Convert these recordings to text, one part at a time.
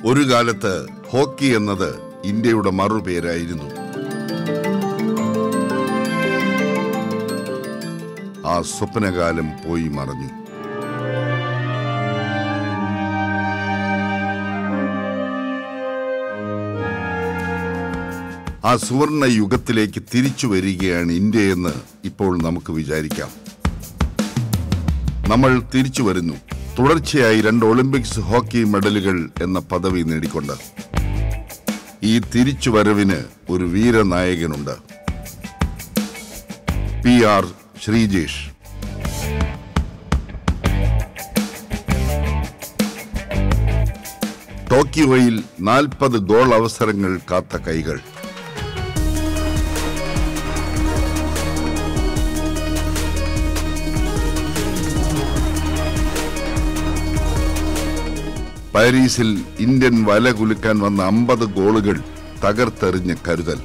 ഒരു കാലത്ത് ഹോക്കി എന്നത് ഇന്ത്യയുടെ മറുപേരായിരുന്നു ആ സ്വപ്നകാലം പോയി മറഞ്ഞു ആ സുവർണ യുഗത്തിലേക്ക് തിരിച്ചു വരികയാണ് ഇന്ത്യയെന്ന് ഇപ്പോൾ നമുക്ക് വിചാരിക്കാം നമ്മൾ തിരിച്ചു വരുന്നു തുടർച്ചയായി രണ്ട് ഒളിമ്പിക്സ് ഹോക്കി മെഡലുകൾ എന്ന പദവി നേടിക്കൊണ്ട് ഈ തിരിച്ചുവരവിന് ഒരു വീരനായകനുണ്ട് പി ആർ ശ്രീജേഷ് ടോക്കിയോയിൽ നാൽപ്പത് ഗോൾ അവസരങ്ങൾ കാത്ത കൈകൾ പാരീസിൽ ഇന്ത്യൻ വല കുലുക്കാൻ വന്ന അമ്പത് ഗോളുകൾ തകർത്തെറിഞ്ഞ കരുതൽ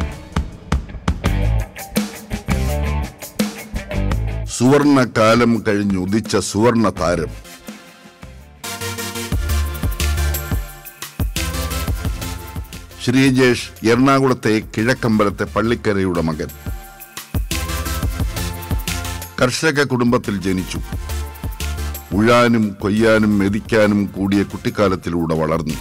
സുവർണ കാലം കഴിഞ്ഞുദിച്ച സുവർണ താരം ശ്രീജേഷ് എറണാകുളത്തെ കിഴക്കമ്പലത്തെ പള്ളിക്കരയുടെ മകൻ കർഷക കുടുംബത്തിൽ ജനിച്ചു ഉഴാനും കൊയ്യാനും മെതിക്കാനും കൂടിയ കുട്ടിക്കാലത്തിലൂടെ വളർന്നു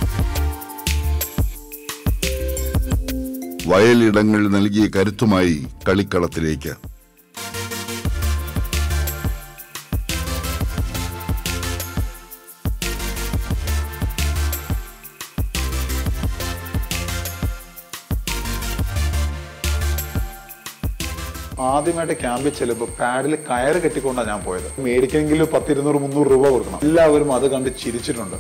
വയലിടങ്ങൾ നൽകിയ കരുത്തുമായി കളിക്കളത്തിലേക്ക് ആദ്യമായിട്ട് ക്യാമ്പിൽ ചെല്ലുമ്പോൾ പാഡിൽ കയറ് കെട്ടിക്കൊണ്ടാണ് ഞാൻ പോയത് മേടിക്കണമെങ്കിൽ പത്തിരുന്നൂറ് മുന്നൂറ് രൂപ കൊടുക്കണം എല്ലാവരും അത് കണ്ട് ചിരിച്ചിട്ടുണ്ട്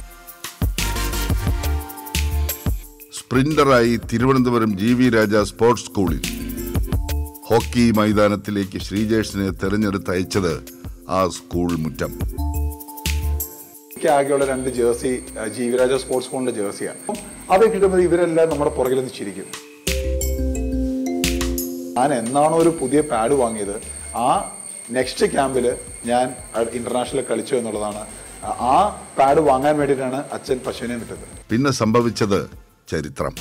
സ്പ്രിന്ററായി Thiruvananthapuram G V Raja sports സ്കൂളിൽ ഹോക്കി മൈതാനത്തിലേക്ക് ശ്രീജേഷിനെ തെരഞ്ഞെടുത്ത് അയച്ചത് ആ സ്കൂൾ മുറ്റം എനിക്ക് ആകെയുള്ള രണ്ട് ജേഴ്സി ആ, ജീവിരാജ സ്പോർട്സ് സ്കൂളിന്റെ ജേഴ്സിയാണ് അപ്പം അത് കിട്ടുമ്പോൾ ഇവരെല്ലാം നമ്മുടെ പുറകിൽ നിന്ന് ചിരിക്കും ഞാൻ എന്നാണോ ഒരു പുതിയ പാഡ് വാങ്ങിയത് ആ നെക്സ്റ്റ് ക്യാമ്പിൽ ഞാൻ ഇന്റർനാഷണൽ കളിച്ചു എന്നുള്ളതാണ് ആ- ആ പാഡ് വാങ്ങാൻ വേണ്ടിയിട്ടാണ് അച്ഛൻ പശുവിനെ വിട്ടത് പിന്നെ സംഭവിച്ചത് ചരിത്രം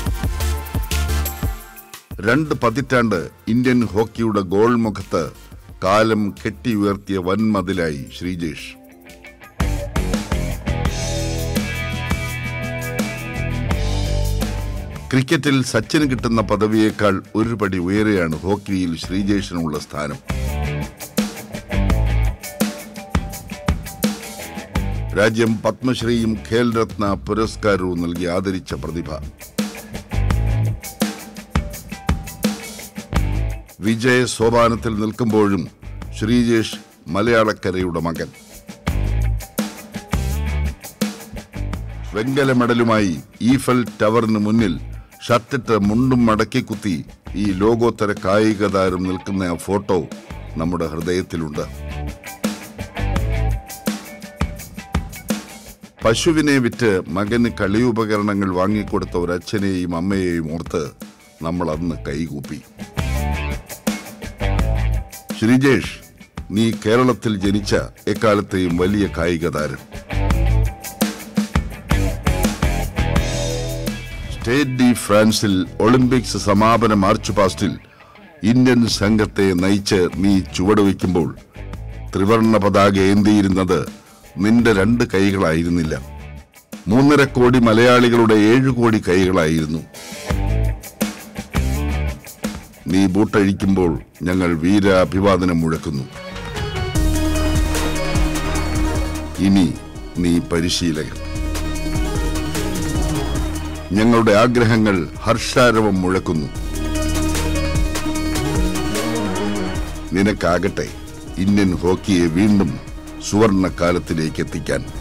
രണ്ട് പതിറ്റാണ്ട് ഇന്ത്യൻ ഹോക്കിയുടെ ഗോൾ മുഖത്ത് കാലം കെട്ടി ഉയർത്തിയ വൻമതിലായി ശ്രീജേഷ് ക്രിക്കറ്റിൽ സച്ചിന് കിട്ടുന്ന പദവിയേക്കാൾ ഒരു പടി ഉയരെയാണ് ഹോക്കിയിൽ ശ്രീജേഷിനുള്ള സ്ഥാനം രാജ്യം പത്മശ്രീയും ഖേൽരത്ന പുരസ്കാരവും നൽകി ആദരിച്ച പ്രതിഭ വിജയ സോപാനത്തിൽ നിൽക്കുമ്പോഴും ശ്രീജേഷ് മലയാളക്കരയുടെ മകൻ വെങ്കല മെഡലുമായി ഈഫൽ ടവറിന് മുന്നിൽ ഷർട്ടിട്ട് മുണ്ടും മടക്കി കുത്തി ഈ ലോകോത്തര കായിക താരം നിൽക്കുന്ന ആ ഫോട്ടോ നമ്മുടെ ഹൃദയത്തിലുണ്ട് പശുവിനെ വിറ്റ് മകന് കളിയുപകരണങ്ങൾ വാങ്ങിക്കൊടുത്ത ഒരച്ഛനെയും അമ്മയെയും ഓർത്ത് നമ്മൾ അന്ന് കൈകൂപ്പി ശ്രീജേഷ് നീ കേരളത്തിൽ ജനിച്ച എക്കാലത്തെയും വലിയ കായിക താരം സ്റ്റേറ്റ് ഡി ഫ്രാൻസിൽ ഒളിമ്പിക്സ് സമാപന മാർച്ച് പാസ്റ്റിൽ ഇന്ത്യൻ സംഘത്തെ നയിച്ച് നീ ചുവടുവെക്കുമ്പോൾ ത്രിവർണ പതാക ഏന്തിയിരുന്നത് നിന്റെ രണ്ട് കൈകളായിരുന്നില്ല മൂന്നര കോടി മലയാളികളുടെ ഏഴു കോടി കൈകളായിരുന്നു നീ ബൂട്ടഴിക്കുമ്പോൾ ഞങ്ങൾ വീരാഭിവാദനം മുഴക്കുന്നു ഇനി നീ പരിശീലകൻ ഞങ്ങളുടെ ആഗ്രഹങ്ങൾ ഹർഷാരവം മുഴക്കുന്നു നിനക്കാകട്ടെ ഇന്ത്യൻ ഹോക്കിയെ വീണ്ടും സുവർണ കാലത്തിലേക്ക് എത്തിക്കാൻ